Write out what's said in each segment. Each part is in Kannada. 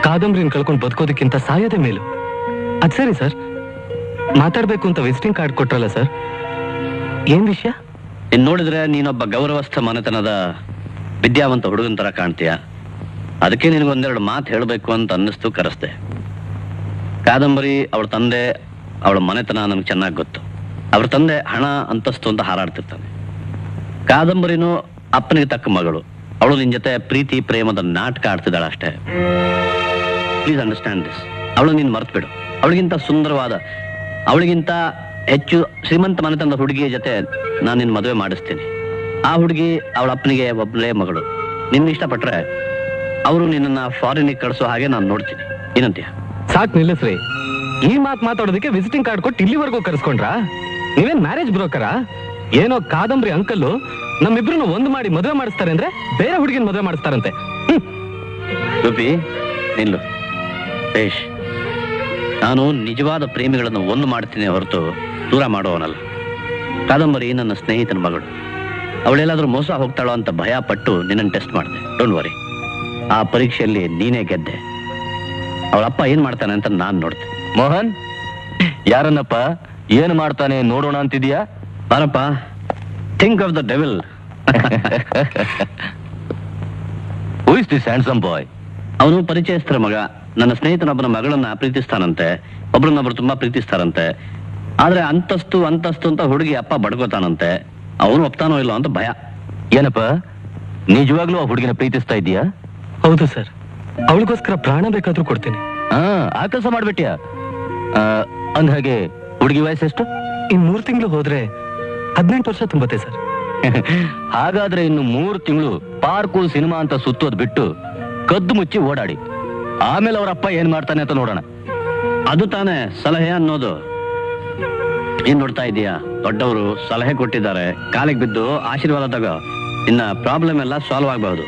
ಕಾದಂಬರಿನ ಕಳ್ಕೊಂಡು ಬದುಕೋದಕ್ಕಿಂತ ಸಾಯೋದೇ ಮೇಲು ಅದ್ ಸರಿ ಸರ್ ಮಾತಾಡ್ಬೇಕು ಅಂತ ವಿಸಿಟಿಂಗ್ ಕಾರ್ಡ್ ಕೊಟ್ರಲ್ಲ ಸರ್ ಏನ್ ವಿಷಯ ಇನ್ ನೋಡಿದ್ರೆ ನೀನೊಬ್ಬ ಗೌರವಸ್ಥ ಮನೆತನದ ವಿದ್ಯಾವಂತ ಹುಡುಗನ ತರ ಕಾಣ್ತೀಯ ಅದಕ್ಕೆ ನಿನಗೊಂದೆರಡು ಮಾತು ಹೇಳಬೇಕು ಅಂತ ಅನ್ನಿಸ್ತು ಕರೆಸ್ದೆ ಕಾದಂಬರಿ ಅವಳ ತಂದೆ ಅವಳ ಮನೆತನ ನನಗೆ ಚೆನ್ನಾಗಿ ಗೊತ್ತು ಅವ್ರ ತಂದೆ ಹಣ ಅಂತಸ್ತು ಅಂತ ಹಾರಾಡ್ತಿರ್ತಾನೆ ಕಾದಂಬರಿನೂ ಅಪ್ಪನಿಗೆ ತಕ್ಕ ಮಗಳು ಅವಳು ನಿನ್ ಜೊತೆ ಪ್ರೀತಿ ಪ್ರೇಮದ ನಾಟಕ ಆಡ್ತಿದ್ದಾಳೆ ಅಷ್ಟೇ ಪ್ಲೀಸ್ ಅಂಡರ್ಸ್ಟ್ಯಾಂಡ್ ದಿಸ್ ಅವಳು ನೀನು ಮರ್ತ್ಬಿಡು ಅವಳಿಗಿಂತ ಸುಂದರವಾದ ಅವಳಿಗಿಂತ ಹೆಚ್ಚು ಶ್ರೀಮಂತ ಮನೆತನದ ಹುಡುಗಿಯ ಜೊತೆ ನಾನು ನಿನ್ನ ಮದುವೆ ಮಾಡಿಸ್ತೀನಿ ಆ ಹುಡುಗಿ ಅವಳ ಅಪ್ಪನಿಗೆ ಒಬ್ಬಳೇ ಮಗಳು ನಿನ್ನ ಇಷ್ಟಪಟ್ರೆ ಅವರು ನಿನ್ನನ್ನ ಫಾರಿನಿಗೆ ಕಳಿಸೋ ಹಾಗೆ ನಾನು ನೋಡ್ತೀನಿ ಏನಂತೀಯ ಸಾಕ್ ನಿಲ್ಲಿಸ್ರಿ ಈ ಮಾತ್ ಮಾತಾಡೋದಕ್ಕೆ ವಿಸಿಟಿಂಗ್ ಕಾರ್ಡ್ ಕೊಟ್ಟು ಇಲ್ಲಿವರೆಗೂ ಕರ್ಸ್ಕೊಂಡ್ರಾ ನೀವೇನ್ ಮ್ಯಾರೇಜ್ ಬ್ರೋಕರಾ ಏನೋ ಕಾದಂಬರಿ ಅಂಕಲ್ಲು ನಮ್ಮಿಬ್ರನ್ನ ಒಂದು ಮಾಡಿ ಮದುವೆ ಮಾಡಿಸ್ತಾರೆ ಅಂದ್ರೆ ಬೇರೆ ಹುಡುಗಿನ ಮದುವೆ ಮಾಡಿಸ್ತಾರಂತೆ ಹ್ಮ್. ಗೋಪಿ ನಿಲ್ಲು ಬೇಷ್ ನಾನು ನಿಜವಾದ ಪ್ರೇಮಿಗಳನ್ನು ಒಂದು ಮಾಡ್ತೀನಿ ಹೊರತು ದೂರ ಮಾಡುವವನಲ್ಲ ಕಾದಂಬರಿ ನನ್ನ ಸ್ನೇಹಿತನ ಮಗಳು ಅವಳೆಲ್ಲಾದ್ರೂ ಮೋಸ ಹೋಗ್ತಾಳೋ ಅಂತ ಭಯ ಪಟ್ಟು ನಿನ್ನನ್ನು ಟೆಸ್ಟ್ ಮಾಡಿದೆ ಡೋಂಟ್ ವರಿ ಆ ಪರೀಕ್ಷೆಯಲ್ಲಿ ನೀನೇ ಗೆದ್ದೆ ಅವಳ ಅಪ್ಪ ಏನ್ ಮಾಡ್ತಾನೆ ಅಂತ ನಾನು ನೋಡ್ತೆ ಮೋಹನ್ ಯಾರನ್ನಪ್ಪ ಏನು ಮಾಡ್ತಾನೆ ನೋಡೋಣ ಅಂತಿದ್ಯಾ ಬಾರಪ್ಪ think of the devil who is this handsome boy ಅವನು ಪರಿಚಯಸ್ಥರ ಮಗ ನನ್ನ ಸ್ನೇಹಿತನೊಬ್ಬನ ಮಗಳನ್ನ ಪ್ರೀತಿಸ್ತಾನಂತೆ ಒಬ್ರನ್ನೊಬ್ರು ತುಂಬಾ ಪ್ರೀತಿಸ್ತಾರಂತೆ ಆದ್ರೆ ಅಂತಸ್ತು ಅಂತಸ್ತು ಅಂತ ಹುಡುಗಿ ಅಪ್ಪ ಬಡ್ಕೋತಾನಂತೆ ಅವನು ಒಪ್ತಾನೋ ಇಲ್ಲೋ ಅಂತ ಭಯ ಏನಪ್ಪ ನಿಜವಾಗ್ಲೂ ಆ ಹುಡುಗಿನ ಪ್ರೀತಿಸ್ತಾ ಇದೀಯಾ ಹೌದು ಸರ್ ಅವಳಿಗೋಸ್ಕರ ಪ್ರಾಣ ಬೇಕಾದ್ರೂ ಕೊಡ್ತೀನಿ ಹಾ ಆ ಕೆಲಸ ಮಾಡ್ಬಿಟ್ಯಾ ಆ, ಅಂದ್ ಹಾಗೆ ಹುಡುಗಿ ವಯಸ್ಸೆಷ್ಟು ಇನ್ ಮೂರ್ ತಿಂಗಳು ಹೋದ್ರೆ ಹದಿನೆಂಟು ವರ್ಷ ತುಂಬತ್ತೆ ಸರ್ ಹಾಗಾದ್ರೆ ಇನ್ನು ಮೂರು ತಿಂಗಳು ಪಾರ್ಕು ಸಿನಿಮಾ ಅಂತ ಸುತ್ತೋದ್ ಬಿಟ್ಟು ಕದ್ದು ಮುಚ್ಚಿ ಓಡಾಡಿ ಆಮೇಲೆ ಅವ್ರ ಅಪ್ಪ ಏನ್ ಮಾಡ್ತಾನೆ ಅಂತ ನೋಡೋಣ ಅದು ತಾನೇ ಸಲಹೆ ಅನ್ನೋದು ಏನ್ ನೋಡ್ತಾ ಇದೀಯಾ ದೊಡ್ಡವರು ಸಲಹೆ ಕೊಟ್ಟಿದ್ದಾರೆ ಕಾಲಿಗೆ ಬಿದ್ದು ಆಶೀರ್ವಾದ ತಗೋ ಇನ್ನ ಪ್ರಾಬ್ಲಮ್ ಎಲ್ಲ ಸಾಲ್ವ್ ಆಗಬಹುದು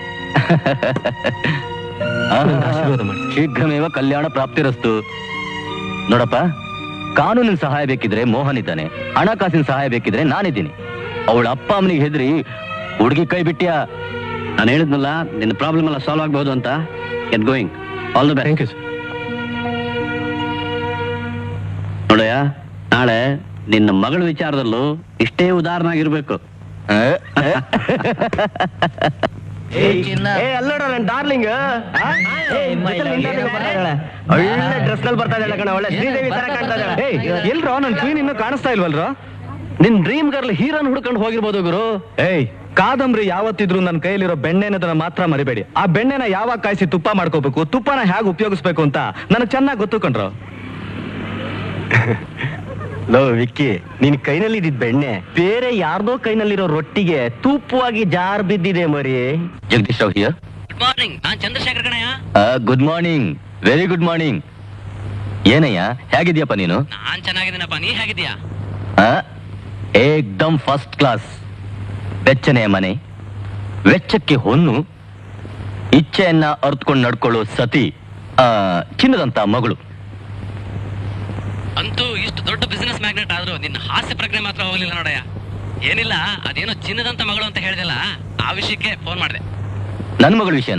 ನನ್ಗೆ ಆಶೀರ್ವಾದ ಮಾಡಿ ಶೀಘ್ರಮೇವ ಕಲ್ಯಾಣ ಪ್ರಾಪ್ತಿರಸ್ತು ನೋಡಪ್ಪ ಕಾನೂನಿನ ಸಹಾಯ ಬೇಕಿದ್ರೆ ಮೋಹನ್ ಇದ್ದಾನೆ ಹಣಕಾಸಿನ ಸಹಾಯ ಬೇಕಿದ್ರೆ ನಾನಿದ್ದೀನಿ ಅವಳ ಅಪ್ಪ ಅಮ್ಮನಿಗೆ ಹೆದರಿ ಹುಡುಗಿ ಕೈ ಬಿಟ್ಟ್ಯಾ ನಾನು ಹೇಳಿದ್ನಲ್ಲ ನಿನ್ನ ಪ್ರಾಬ್ಲಮ್ ಎಲ್ಲ ಸಾಲ್ವ್ ಆಗಬಹುದು ಅಂತ get going all the best thank you sir ನೋಡಯ್ಯ ನಾಳೆ ನಿನ್ನ ಮಗಳ ವಿಚಾರದಲ್ಲೂ ಇಷ್ಟೇ ಉದಾಹರಣಾಗಿರ್ಬೇಕು ಅಲ್ಲೋಡ ನನ್ನ ಡಾರ್ಲಿಂಗ್ ಒಳ್ಳೆ ಡ್ರೆಸ್ ನಲ್ಲಿ ಬರ್ತಾ ಇದ್ದಾಳೆ ಕಣ ಒಳ್ಳೆ ಶ್ರೀದೇವಿ ತರ ಕಾಣ್ತಾ ಇದ್ದಾಳೆ ಎಲ್ರೋ ನನ್ ಕ್ವೀನ್ ಇನ್ನೂ ಕಾಣಿಸ್ತಾ ಇಲ್ವಲ್ರೋ ನಿನ್ ಡ್ರೀಮ್ ಗರ್ಲ್ ಹೀರೋನ್ ಹುಡ್ಕೊಂಡು ಹೋಗಿರ್ಬೋದು ಗುರು ಏಯ್ ಕಾದಂಬರಿ ಯಾವತ್ತಿದ್ರು ನನ್ನ ಕೈಯಲ್ಲಿರೋ ಬೆಣ್ಣೆನದನ್ನ ಮಾತ್ರ ಮರಿಬೇಡಿ ಆ ಬೆಣ್ಣೆನ ಯಾವಾಗ ಕಾಯಿಸಿ ತುಪ್ಪ ಮಾಡ್ಕೋಬೇಕು ತುಪ್ಪನ ಹೇಗೆ ಉಪಯೋಗಿಸ್ಬೇಕು ಅಂತ ನನಗೆ ಚೆನ್ನಾಗಿ ಗೊತ್ತು ಕಣ್ರೋ ಲೋ ವಿಕ್ಕಿ ನಿನ್ ಕೈನಲ್ಲಿ ಇದ್ದಿದ್ ಬೆಣ್ಣೆ ಬೇರೆ ಯಾರ್ದೋ ಕೈನಲ್ಲಿರೋ ರೊಟ್ಟಿಗೆ ತುಪ್ಪವಾಗಿ ಜಾರ್ ಬಿದ್ದಿದೆ ಮರಿ Jagadish Rao here good morning ನಾನ್ ಚಂದ್ರಶೇಖರ್ ಕಣಯ್ಯ good morning very good morning ಏನಯ್ಯ ಹೇಗಿದ್ಯಪ್ಪ ನೀನು ನಾನ್ ಚೆನ್ನಾಗಿದ್ದೀನಪ್ಪ ನೀ ಹೇಗಿದ್ಯಾ ಆ? ಏಕ್ದಮ್ ಫಸ್ಟ್ ಕ್ಲಾಸ್ ಬೆಚ್ಚನೆಯ ಮನೆ ವೆಚ್ಚಕ್ಕೆ ಹೊನ್ನು ಇಚ್ಛೆಯನ್ನ ಅರ್ತ್ಕೊಂಡು ನಡ್ಕೊಳ್ಳೋ ಸತಿ ಆ, ಚಿನ್ನದಂತ ಮಗಳು ಅಂತೂ ಇಷ್ಟು ದೊಡ್ಡ ಬಿಸಿನೆಸ್ ಮ್ಯಾಗ್ನೆಟ್ ಆದ್ರೂ ನಿನ್ನ ಹಾಸ್ಯ ಪ್ರಜ್ಞೆ ಮಾತ್ರ ಹೋಗ್ಲಿಲ್ಲ ನೋಡಯ್ಯ ಏನಿಲ್ಲ ಅದೇನೋ ಚಿನ್ನದಂತ ಮಗಳು ಅಂತ ಹೇಳಿದೆಲ್ಲ ಆ ವಿಷಯಕ್ಕೆ ಫೋನ್ ಮಾಡಿದೆ ನನ್ನ ಮಗಳ ವಿಷಯನ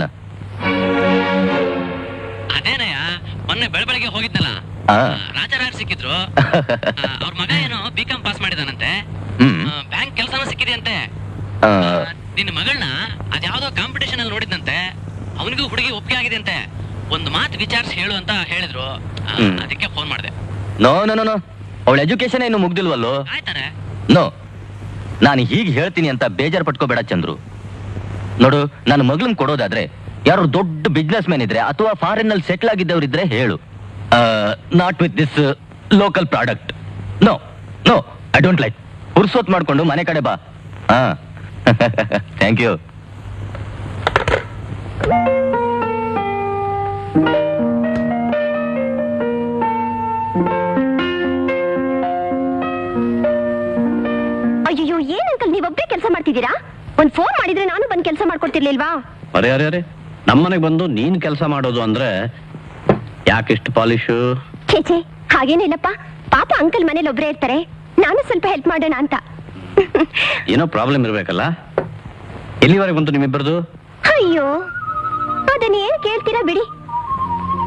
ಅದೇನಯ್ಯ ಮೊನ್ನೆ ಬೆಳಬೆಳಗ್ಗೆ ಹೋಗಿದ್ನಲ್ಲ ಆ. ರಾಜಾರಾರ್ ಸಿಕ್ಕಿದ್ರು ಅವ್ರ ಮಗ ಏನೋ ಬಿ ಕಾಮ್ ಪಾಸ್ ಮಾಡಿದಾನಂತೆ ಹ್ಮ್ ಬ್ಯಾಂಕ್ ಕೆಲಸನೂ ಸಿಕ್ಕಿದೆಯಂತೆ ಆ, ಆ, ನಿನ್ನ ಮಗಳನ್ನ ಅದ್ಯಾವ್ದೋ ಕಾಂಪಿಟೇಷನ್ ಅಲ್ಲಿ ನೋಡಿದ್ನಂತೆ ಅವನಿಗೂ ಹುಡುಗಿ ಒಪ್ಪಿಗೆ ಆಗಿದೆ ಅಂತೆ ಒಂದು ಮಾತು ವಿಚಾರಿಸಿ ಹೇಳು ಅಂತ ಹೇಳಿದ್ರು ಆ, ಹ್ಮ್. ಅದಕ್ಕೆ ಫೋನ್ ಮಾಡಿದೆ ನೋ ನೋ ನೋ ನೋ ಅವಳ ಎಜುಕೇಶನ್ ಇನ್ನು ಮುಗ್ದಿಲ್ವಲ್ಲೋ ಆಯ್ತಾರೆ ನೋ ನಾನು ಹೀಗೆ ಹೇಳ್ತೀನಿ ಅಂತ ಬೇಜಾರು ಪಟ್ಕೋಬೇಡ ಚಂದ್ರು ನೋಡು ನನ್ನ ಮಗಳನ್ ಕೊಡೋದಾದ್ರೆ ಯಾರು ದೊಡ್ಡ ಬಿಸ್ನೆಸ್ ಮ್ಯಾನ್ ಇದ್ರೆ ಅಥವಾ ಫಾರಿನ್ ನಲ್ಲಿ ಸೆಟ್ಲ್ ಆಗಿದ್ದವರಿದ್ರೆ ಹೇಳು not with this local product no no I don't like ಹುರ್ಸೋತ್ ಮಾಡ್ಕೊಂಡು ಮನೆ ಕಡೆ ಬಾ ಹಾ ಥ್ಯಾಂಕ್ ಯು ಅಯ್ಯೋ ಏನ್ ಅಂಕಲ್ ನೀವೊಬ್ಬರೇ ಕೆಲಸ ಮಾಡ್ತಿದ್ದೀರಾ ಒಂದ್ ಫೋನ್ ಮಾಡಿದ್ರೆ ನಾನು ಬಂದ್ ಕೆಲಸ ಮಾಡ್ಕೊಡ್ತಿರ್ಲಿಲ್ವಾ ಅರೆ ಅರೆ ಅರೆ ನಮ್ಮನೆಗೆ ಬಂದು ನೀನ್ ಕೆಲಸ ಮಾಡೋದು ಅಂದ್ರೆ ಯಾಕಿಷ್ಟು ಪಾಲಿಶು ಛೇ ಛೇ ಹಾಗೇನಿಲ್ಲಪ್ಪ ಪಾಪ ಅಂಕಲ್ ಮನೇಲಿ ಒಬ್ರೇ ಇರ್ತಾರೆ ನಾನು ಸ್ವಲ್ಪ ಹೆಲ್ಪ್ ಮಾಡೋಣ ಅಂತ ಏನೋ ಪ್ರಾಬ್ಲಮ್ ಇರ್ಬೇಕಲ್ಲ ಎಲ್ಲಿವರೆಗೆ ಬಂತು ನಿಮ್ಮಿಬ್ಬರದು ಅಯ್ಯೋ ಅದನ್ನ ಏನ್ ಕೇಳ್ತೀರಾ ಬಿಡಿ